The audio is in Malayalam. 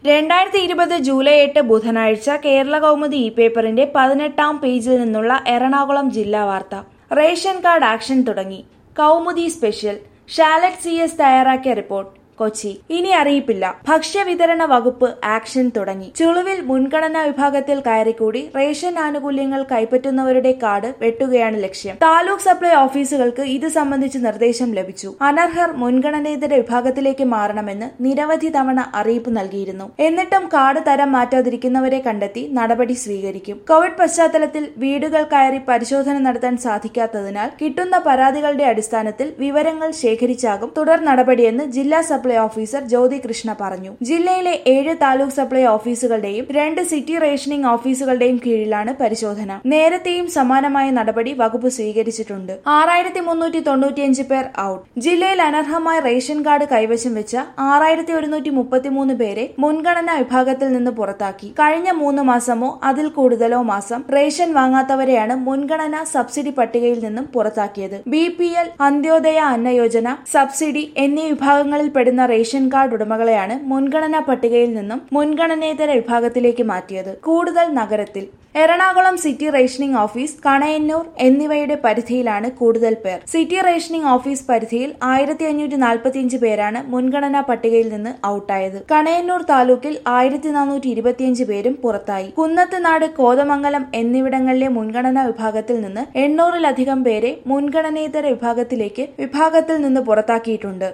രണ്ടായിരത്തി ഇരുപത് ജൂലൈ എട്ട് ബുധനാഴ്ച കേരള കൗമുദി ഇ പേപ്പറിന്റെ പതിനെട്ടാം പേജിൽ നിന്നുള്ള എറണാകുളം ജില്ലാ വാർത്ത റേഷൻ കാർഡ് ആക്ഷൻ തുടങ്ങി Kaumudi special Shalet C S തയ്യാറാക്കിയ റിപ്പോർട്ട് കൊച്ചി ഇനി അറിയിപ്പില്ല ഭക്ഷ്യവിതരണ വകുപ്പ് ആക്ഷൻ തുടങ്ങി ചുളുവിൽ മുൻഗണനാ വിഭാഗത്തിൽ കയറിക്കൂടി റേഷൻ ആനുകൂല്യങ്ങൾ കൈപ്പറ്റുന്നവരുടെ കാർഡ് വെട്ടുകയാണ് ലക്ഷ്യം താലൂക്ക് സപ്ലൈ ഓഫീസുകൾക്ക് ഇത് സംബന്ധിച്ച് നിർദ്ദേശം ലഭിച്ചു അനർഹർ മുൻഗണനേതര വിഭാഗത്തിലേക്ക് മാറണമെന്ന് നിരവധി തവണ അറിയിപ്പ് നൽകിയിരുന്നു എന്നിട്ടും കാർഡ് തരം മാറ്റാതിരിക്കുന്നവരെ കണ്ടെത്തി നടപടി സ്വീകരിക്കും കോവിഡ് പശ്ചാത്തലത്തിൽ വീടുകൾ കയറി പരിശോധന നടത്താൻ സാധിക്കാത്തതിനാൽ കിട്ടുന്ന പരാതികളുടെ അടിസ്ഥാനത്തിൽ വിവരങ്ങൾ ശേഖരിച്ചാകും തുടർ നടപടിയെന്ന് ജില്ലാ സപ്ലൈ ഓഫീസർ ജ്യോതി കൃഷ്ണ പറഞ്ഞു ജില്ലയിലെ ഏഴ് താലൂക്ക് സപ്ലൈ ഓഫീസുകളുടെയും രണ്ട് സിറ്റി റേഷനിംഗ് ഓഫീസുകളുടെയും കീഴിലാണ് പരിശോധന നേരത്തെയും സമാനമായ നടപടി വകുപ്പ് സ്വീകരിച്ചിട്ടുണ്ട് ആറായിരത്തി മുന്നൂറ്റി തൊണ്ണൂറ്റിയഞ്ച് പേർ ഔട്ട് ജില്ലയിൽ അനർഹമായ റേഷൻ കാർഡ് കൈവശം വെച്ച ആറായിരത്തി ഒരുന്നൂറ്റി മുപ്പത്തിമൂന്ന് പേരെ മുൻഗണനാ വിഭാഗത്തിൽ നിന്ന് പുറത്താക്കി കഴിഞ്ഞ മൂന്ന് മാസമോ അതിൽ കൂടുതലോ മാസം റേഷൻ വാങ്ങാത്തവരെയാണ് മുൻഗണനാ സബ്സിഡി പട്ടികയിൽ നിന്നും പുറത്താക്കിയത് B P L Antyodaya Anna Yojana subsidy എന്നീ വിഭാഗങ്ങളിൽ പെടുന്ന റേഷൻ കാർഡ് ഉടമകളെയാണ് മുൻഗണനാ പട്ടികയിൽ നിന്നും മുൻഗണനേതര വിഭാഗത്തിലേക്ക് മാറ്റിയത് കൂടുതൽ നഗരത്തിൽ Ernakulam city rationing office Kanayannur എന്നിവയുടെ പരിധിയിലാണ് കൂടുതൽ പേർ സിറ്റി റേഷനിംഗ് ഓഫീസ് പരിധിയിൽ ആയിരത്തി അഞ്ഞൂറ്റി നാൽപ്പത്തിയഞ്ച് പേരാണ് മുൻഗണനാ പട്ടികയിൽ നിന്ന് ഔട്ടായത് കണയന്നൂർ താലൂക്കിൽ ആയിരത്തി നാനൂറ്റി ഇരുപത്തിയഞ്ച് പേരും പുറത്തായി കുന്നത്തുനാട് കോതമംഗലം എന്നിവിടങ്ങളിലെ മുൻഗണനാ വിഭാഗത്തിൽ നിന്ന് എണ്ണൂറിലധികം പേരെ മുൻഗണനേതര വിഭാഗത്തിലേക്ക് വിഭാഗത്തിൽ നിന്ന് പുറത്താക്കിയിട്ടുണ്ട്